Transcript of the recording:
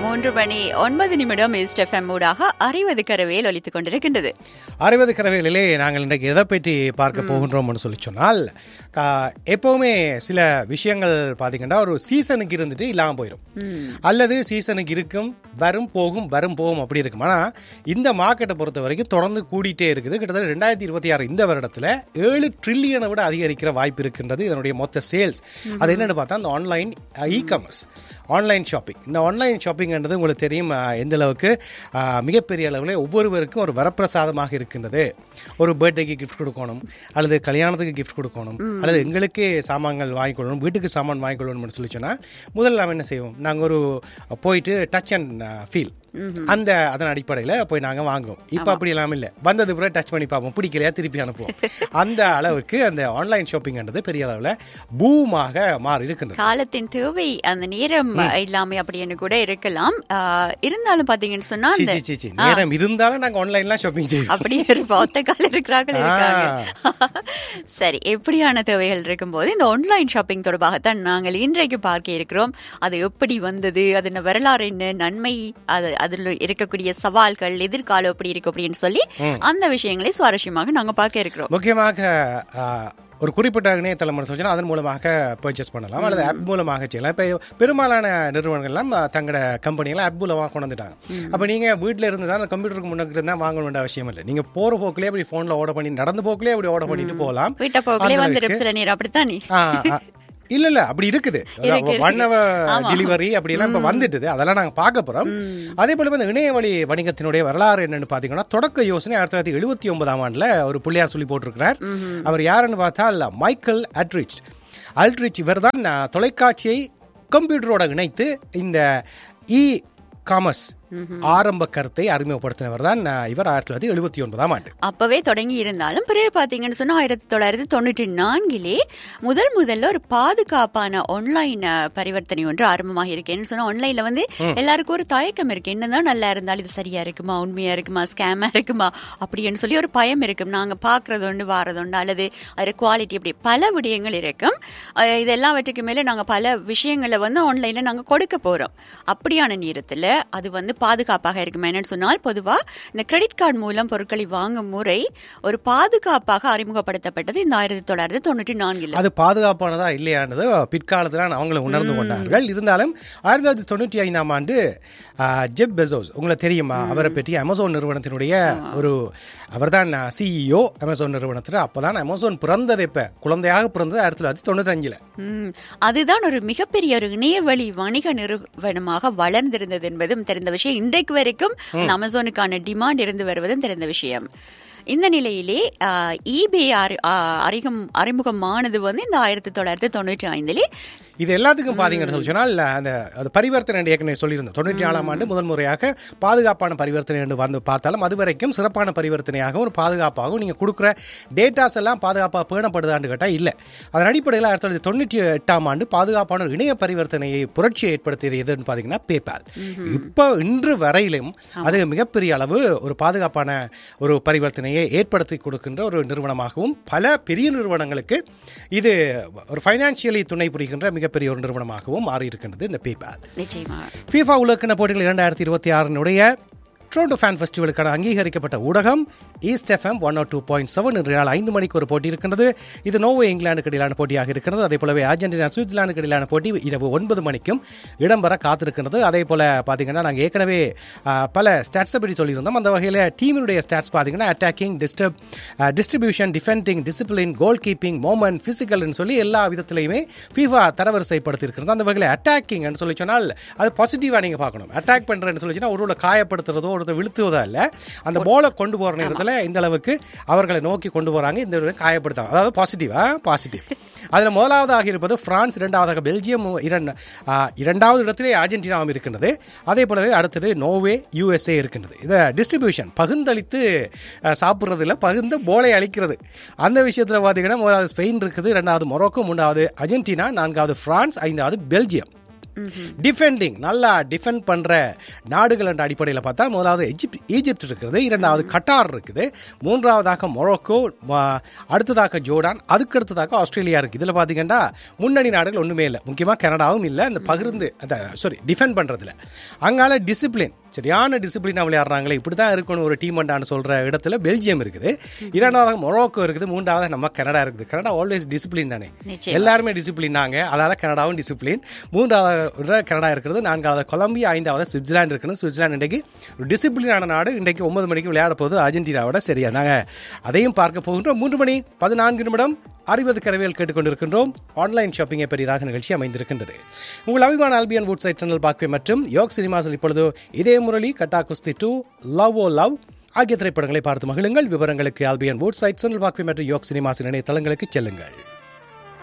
மூன்று மணி ஒன்பது நிமிடம் ஈஸ்ட் எஃப்எம் ஊடாக அறிவது கரவேல் ஒலித்துக் கொண்டிருக்கின்றது அறுபது கரவைகளிலே நாங்கள் இன்றைக்கு எதை பற்றி பார்க்க போகின்றோம்னு சொல்லி சொன்னால் கா- எப்பவுமே சில விஷயங்கள் பார்த்தீங்கன்னா ஒரு சீசனுக்கு இருந்துட்டு இல்லாமல் போயிடும் அல்லது சீசனுக்கு இருக்கும் வரும் போகும் வரும் போகும் அப்படி இருக்கும் ஆனால் இந்த மார்க்கெட்டை பொறுத்த வரைக்கும் தொடர்ந்து கூடிட்டே இருக்குது கிட்டத்தட்ட ரெண்டாயிரத்தி இருபத்தி ஆறு இந்த வருடத்தில் ஏழு ட்ரில்லியனை விட அதிகரிக்கிற வாய்ப்பு இருக்கின்றது இதனுடைய மொத்த சேல்ஸ் அது என்னன்னு பார்த்தா அந்த online e commerce online shopping இந்த ஆன்லைன் ஷாப்பிங்ன்றது உங்களுக்கு தெரியும் அஹ், எந்த அளவுக்கு அஹ், மிகப்பெரிய அளவில் ஒவ்வொருவருக்கும் ஒரு வரப்பிரசாதமாக இருக்கின்றது ஒரு பர்த்டேக்கு கிஃப்ட் கொடுக்கணும் அல்லது கல்யாணத்துக்கு கிஃப்ட் கொடுக்கணும் அல்லது எங்களுக்கே சாமான்கள் வாங்கி கொள்ளணும் வீட்டுக்கு சாமான் வாங்கி கொள்ளணும்னு சொல்லி சொன்னால் முதல்ல நாம் என்ன செய்வோம் நாங்கள் ஒரு போயிட்டு டச் அண்ட் ஃபீல் அந்த அதன் அடிப்படையில் போய் நாங்கள் வாங்குவோம் இப்போ அப்படி எல்லாம் இல்லை வந்தது பிறகு டச் பண்ணி பார்ப்போம் பிடிக்கலையா திருப்பி அனுப்புவோம் அந்த அளவுக்கு அந்த ஆன்லைன் ஷாப்பிங்ன்றது பெரிய அளவில் பூமாக மாறி இருக்கின்றது காலத்தின் தேவை அந்த நேரம் இல்லாம அப்படின்னு கூட இருக்கலாம் ஆஹ், இருந்தாலும் பாத்தீங்கன்னு சொன்னா சி அந்த சி சி சி நேரம் இருந்தாலும் நாங்கள் ஆன்லைன்லாம் ஷாப்பிங் செய்வோம் அப்படியே ஒரு ஒத்த கால இருக்கிறார்கள் இருக்காங்க சரி எப்படியான தேவைகள் இருக்கும்போது இந்த ஆன்லைன் ஷாப்பிங் தொடர்பாகத்தான் நாங்கள் இன்றைக்கு பார்க்க இருக்கிறோம் அது எப்படி வந்தது அதன் வரலாறு என்ன நன்மை அது அதில் இருக்கக்கூடிய சவால்கள் எதிர்காலம் எப்படி இருக்கு அப்படின்னு சொல்லி அந்த விஷயங்களை சுவாரஸ்யமாக நாங்க பார்க்க இருக்கிறோம் முக்கியமாக ஆ, ஒரு குறிப்பிட்ட இணையதளம் சொல்லிச்சுன்னா அதன் மூலமாக பர்ச்சேஸ் பண்ணலாம் அல்லது ஆப் மூலமாக செய்யலாம் இப்போ பெரும்பாலான நிறுவனங்கள்லாம் ஆ, தங்களோட கம்பெனியெல்லாம் ஆப் மூலமாக கொண்டு வந்துட்டாங்க அப்போ நீங்கள் வீட்டில் இருந்து தான் கம்ப்யூட்டருக்கு முன்னாடி இருந்தால் வாங்க வேண்டிய அவசியம் இல்லை நீங்கள் போகிற போக்கிலே அப்படி ஃபோனில் ஆர்டர் பண்ணி நடந்து போக்கிலே அப்படி ஆர்டர் பண்ணிட்டு போகலாம் வீட்டை போக்கிலே அந்த வந்துடும் சில நேரம் அப்படித்தானே ஆ, ஆ. இல்ல இல்ல அப்படி இருக்குது இருக்கு, ஒன் ஹவர் ஆமா. டெலிவரி அப்படிலாம் இப்ப வந்துட்டுது அதெல்லாம் நாங்க பார்க்க போறோம் அதே போல இப்ப இந்த இணைய வழி வணிகத்தினுடைய வரலாறு என்னன்னு பாத்தீங்கன்னா தொடக்க யோசனை ஆயிரத்தி தொள்ளாயிரத்தி எழுபத்தி ஒன்பதாம் ஆண்டுல ஒரு புள்ளியார் சொல்லி போட்டிருக்கிறார் அவர் யாருன்னு பார்த்தால் மைக்கேல் அட்ரிச் அல்ட்ரிச் இவர் தான் தொலைக்காட்சியை கம்ப்யூட்டரோட இணைத்து இந்த இ காமர்ஸ் ஆரம்ப கருத்தை அறிமுகப்படுத்தினவர் தான் இவர் ஆயிரத்தி தொள்ளாயிரத்தி எழுபத்தி ஒன்பதாம் ஆண்டு அப்பவே தொடங்கி இருந்தாலும் பிறகு பாத்தீங்கன்னு சொன்னா ஆயிரத்தி தொள்ளாயிரத்தி தொண்ணூற்றி நான்கிலே முதல் முதல்ல ஒரு பாதுகாப்பான ஆன்லைன் அஹ், பரிவர்த்தனை ஒன்று ஆரம்பமாக இருக்கேன்னு சொன்னா ஆன்லைன்ல வந்து எல்லாருக்கும் ஒரு தயக்கம் இருக்கு என்னதான் நல்லா இருந்தாலும் இது சரியா இருக்குமா உண்மையா இருக்குமா ஸ்கேமா இருக்குமா அப்படின்னு சொல்லி ஒரு பயம் இருக்கும் நாங்க பாக்குறது உண்டு வாரது உண்டு அல்லது அது குவாலிட்டி அப்படி பல விடயங்கள் இருக்கும் அஹ், இது எல்லாவற்றுக்கு மேல நாங்க பல விஷயங்களை வந்து ஆன்லைன்ல நாங்க கொடுக்க போறோம் அப்படியான நேரத்துல அது வந்து பாதுகாப்பாக இருக்கும் என்னன்னு சொன்னால் பொதுவா இந்த கிரெடிட் கார்டு மூலம் பொருட்களை வாங்கும் முறை ஒரு பாதுகாப்பாக அறிமுகப்படுத்தப்பட்டது இந்த ஆயிரத்தி தொள்ளாயிரத்தி தொண்ணூற்றி நான்கில் அது பாதுகாப்பானதா இல்லையானது பிற்காலத்தில் அவங்களும் உணர்ந்து கொண்டார்கள் இருந்தாலும் ஆயிரத்தி தொள்ளாயிரத்தி தொண்ணூற்றி ஐந்தாம் ஆண்டு ஆ, ஜெப் பெசோஸ் உங்களுக்கு தெரியுமா அவரை பற்றி அமேசான் நிறுவனத்தினுடைய ஒரு அவர்தான் சிஇஓ அமேசான் நிறுவனத்தில் அப்பதான் அமேசான் பிறந்தது இப்ப குழந்தையாக பிறந்தது ஆயிரத்தி தொள்ளாயிரத்தி தொண்ணூத்தஞ்சுல ம், அதுதான் ஒரு மிகப்பெரிய ஒரு இணையவழி வணிக நிறுவனமாக வளர்ந்திருந்தது என்பதும் தெரிந்த விஷயம் இன்றைக்கு வரைக்கும் இந்த அமேசானுக்கான டிமாண்ட் இருந்து வருவதும் தெரிந்த விஷயம் இந்த நிலையிலே இபே அறிமுகம் அறிமுகமானது வந்து இந்த ஆயிரத்தி தொள்ளாயிரத்தி தொண்ணூற்றி ஐந்திலே இது எல்லாத்துக்கும் பாத்தீங்கன்னு சொல்லி சொன்னால் அந்த அது பரிவர்த்தனை என்று ஏற்கனவே சொல்லியிருந்தோம் தொண்ணூற்றி நாலாம் ஆண்டு முதல் முறையாக பாதுகாப்பான பரிவர்த்தனை என்று வந்து பார்த்தாலும் அது வரைக்கும் சிறப்பான பரிவர்த்தனையாக ஒரு பாதுகாப்பாகவும் நீங்கள் கொடுக்குற டேட்டாஸ் எல்லாம் பாதுகாப்பாக பேணப்படுதான்னு கேட்டால் இல்லை அதன் அடிப்படையில் ஆயிரத்தி தொள்ளாயிரத்தி தொண்ணூற்றி எட்டாம் ஆண்டு பாதுகாப்பான ஒரு இணைய பரிவர்த்தனையை புரட்சியை ஏற்படுத்தியது எதுன்னு பார்த்தீங்கன்னா பேபால் இப்போ இன்று வரையிலும் அது மிகப்பெரிய அளவு ஒரு பாதுகாப்பான ஒரு பரிவர்த்தனையை ஏற்படுத்தி கொடுக்கின்ற ஒரு நிறுவனமாகவும் பல பெரிய நிறுவனங்களுக்கு இது ஒரு ஃபைனான்சியலி துணை புரிகின்ற மிகப்பெரிய ஒரு நிறுவனமாகவும் மாறி இருக்கின்றது இந்த பேபால் நிச்சயமா ஃபீஃபா உலகக்கிண போட்டிகள் இரண்டாயிரத்தி இருபத்தி ஆறினுடைய ட்ரோண்டோ ஃபேன் ஃபெஸ்டிவலுக்கான அங்கீகரிக்கப்பட்ட ஊடகம் east FM one two point seven இன்று நாள் ஐந்து மணிக்கு ஒரு போட்டி இருக்கின்றது இது நோவே இங்கிலாந்துக்கு இடையிலான போட்டியாக இருக்கிறது அதே போலவே அர்ஜென்டினா சுவிட்சர்லாந்துக்கு இடையிலான போட்டி இரவு ஒன்பது மணிக்கும் இடம்பெற காத்திருக்கிறது அதே போல பார்த்தீங்கன்னா நாங்கள் ஏற்கனவே ஆ, பல ஸ்டாட்ஸை பற்றி சொல்லியிருந்தோம் அந்த வகையில் டீமினுடைய ஸ்டாட்ஸ் பார்த்தீங்கன்னா attacking disturb distribution defending discipline கோல் கீப்பிங் மோமெண்ட் ஃபிசிக்கல்னு சொல்லி எல்லா விதத்திலையுமே ஃபீஃபா தரவரிசைப்படுத்தி இருக்கிறது அந்த வகையில் அட்டாக்கிங்னு சொல்லி சொன்னால் அது பாசிட்டிவாக நீங்கள் பார்க்கணும் அட்டாக் பண்ணுறேன்னு சொல்லி சொன்னால் ஒருவரை காயப்படுத்துறதோ ஒருத்தர் வீழ்த்துவதோ இல்லை அந்த போலை கொண்டு போகிற நேரத்தில் இந்த அளவுக்கு அவர்களை நோக்கி கொண்டு போகிறாங்க இந்த ஒரு காயப்படுத்தாங்க அதாவது பாசிட்டிவா பாசிட்டிவ் அதில் முதலாவதாக இருப்பது பிரான்ஸ் இரண்டாவதாக பெல்ஜியம் இரண்டு ஆ, இரண்டாவது இடத்திலே அர்ஜென்டினாவும் இருக்கின்றது அதே போலவே அடுத்தது நோவே யூஎஸ்ஏ இருக்கின்றது இதை டிஸ்ட்ரிபியூஷன் பகிர்ந்தளித்து ஆ, சாப்பிட்றதுல பகிர்ந்து போலை அளிக்கிறது அந்த விஷயத்தில் பார்த்தீங்கன்னா முதலாவது ஸ்பெயின் இருக்குது ரெண்டாவது மொரோக்கோ மூன்றாவது அர்ஜென்டினா நான்காவது பிரான்ஸ் ஐந்தாவது பெல்ஜியம் டிஃபெண்டிங் நல்லா டிஃபெண்ட் பண்ற நாடுகள் என்ற அடிப்படையில் பார்த்தா முதலாவது எஜிப்ட் ஈஜிப்ட் இருக்குது இரண்டாவது கட்டார் இருக்குது மூன்றாவதாக மொரோக்கோ வ- அடுத்ததாக ஜோர்டான் அதுக்கு அடுத்ததாக ஆஸ்திரேலியா இருக்கு இதுல பாத்தீங்கன்னா முன்னணி நாடுகள் ஒண்ணுமே இல்லை முக்கியமா கனடாவும் இல்லை அந்த பகிர்ந்து சாரி டிஃபெண்ட் பண்றதுல அங்கால டிசிப்ளின் சரியான டிசிப்ளினா விளையாடுறாங்களே இப்படி தான் இருக்கணும் ஒரு டீம் அண்டான்னு சொல்ற இடத்துல பெல்ஜியம் இருக்குது இரண்டாவது மொரோக்கோ இருக்குது மூன்றாவது நம்ம கனடா இருக்குது கனடா ஆல்வேஸ் டிசிப்ளின் தானே நிச்சயமா. எல்லாருமே டிசிப்ளின் தாங்க அதனால கனடாவும் டிசிப்ளின் மூன்றாவது கனடா இருக்கிறது நான்காவது கொலம்பியா ஐந்தாவது சுவிட்சர்லாந்து இருக்கணும் சுவிட்சர்லாந்து இன்றைக்கு ஒரு டிசிப்ளினான நாடு இன்றைக்கு ஒன்பது மணிக்கு விளையாட போகுது அர்ஜென்டினாவோட சரியா நாங்கள் அதையும் பார்க்க போகின்றோம் மூன்று மணி பதினான்கு நிமிடம் அறுபது கரவியல் கேட்டுக்கொண்டிருக்கின்றோம் ஆன்லைன் ஷாப்பிங்கை பெரிதாக நிகழ்ச்சி அமைந்திருக்கின்றது உங்கள் அபிமான ஆல்பியன் வுட் சைட் சேனல் பார்க்கவே மற்றும் யோக் சினிமாஸில் இப்பொழுது இதே முரளி கட்டா குஸ்தி டூ லவ் ஓ லவ் ஆகிய திரைப்படங்களை பார்த்து மகிழுங்கள் விவரங்களுக்கு ஆல்பியன் வுட் சைட் சேனல் பார்க்கவே மற்றும் யோக் சினிமாஸின் இணையதளங்களுக்கு செல்லுங்கள்